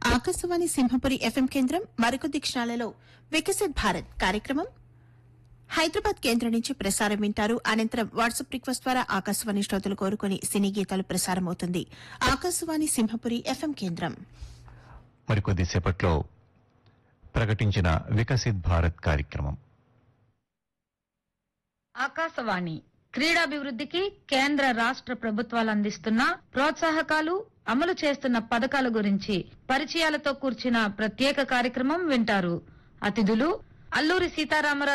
Akashvani Simhapuri FM కేంద్రం మరికొద్ది క్షణాలలో వికసిత్ భారత్ కార్యక్రమం హైదరాబాద్ కేంద్రం నుంచి ప్రసారం వింటారు అనంతరం వాట్సాప్ రిక్వెస్ట్ ద్వారా ఆకాశవాణి శ్రోతలు కోరుకుని సినీ గీతాలు ప్రసారమవుతుంది ఆకాశవాణి సింహపురి ఎఫ్ఎం కేంద్రం మరికొద్దిసేపట్లో ప్రకటించిన వికసిత్ భారత్ కార్యక్రమం ఆకాశవాణి క్రీడాభివృద్ధికి కేంద్ర రాష్ట్ర ప్రభుత్వాలు అందిస్తున్న ప్రోత్సాహకాలు అమలు చేస్తున్న పథకాల గురించి పరిచయాలతో కూర్చిన ప్రత్యేక కార్యక్రమం వింటారు అతిథులు అల్లూరి సీతారామరాజు